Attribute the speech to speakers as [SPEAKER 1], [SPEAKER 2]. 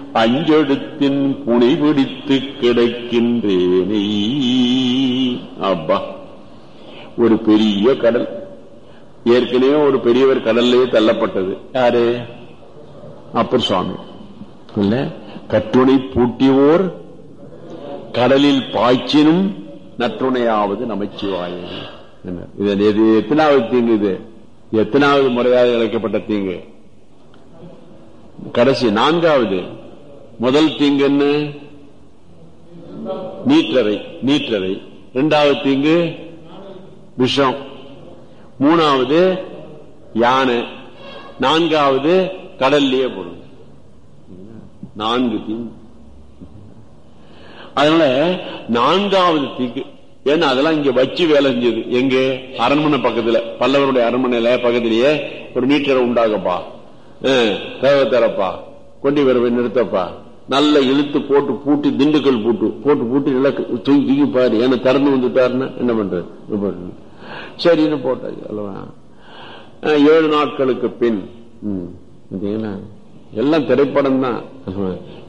[SPEAKER 1] அஞ்செடுத்தின் புனை பிடித்து கிடக்கின்றேனே அப்பா ஒரு பெரிய கடல் ஏற்கனவே ஒரு பெரியவர் கடல்லே தள்ளப்பட்டது யாரு அப்பர் சுவாமி இல்ல கட்டுணை பூட்டியோர் கடலில் பாய்ச்சினும் நற்றுணையாவது நமச்சிவாயே என்ன? இது எது எத்தனாவது தீங்கு இது எத்தனாவது முறையாக இழைக்கப்பட்ட தீங்கு கடைசி நான்காவது முதல் தீங்கு என்ன நீற்றரை நீற்றரை இரண்டாவது தீங்கு விஷம் மூணாவது யானை நான்காவது கடல்லையே போடும் நான்கு தீங்கு அதனால நான்காவது தீங்கு ஏன்னா அதெல்லாம் இங்க வச்சு வேலை செஞ்சது எங்க அரண்மனை பக்கத்துல பல்லவருடைய அரண்மனையில பக்கத்திலேயே ஒரு மீட்டரை உண்டாகப்பா தேவை தரப்பா கொண்டி வரவை நிறுத்தப்பா நல்ல இழுத்து போட்டு பூட்டி திண்டுக்கல் பூட்டு போட்டு பூட்டி நல்லா தூக்கி தூக்கி பாரு ஏன்னா திறந்து வந்துட்டாருன்னா என்ன பண்றது என்ன பண்றது? சரின்னு போட்டாச்சு அல்லவா அஹ், ஏழு நாட்களுக்கு பின் ம், பாத்தீங்களா? எல்லாம் திரைப்படம் தான்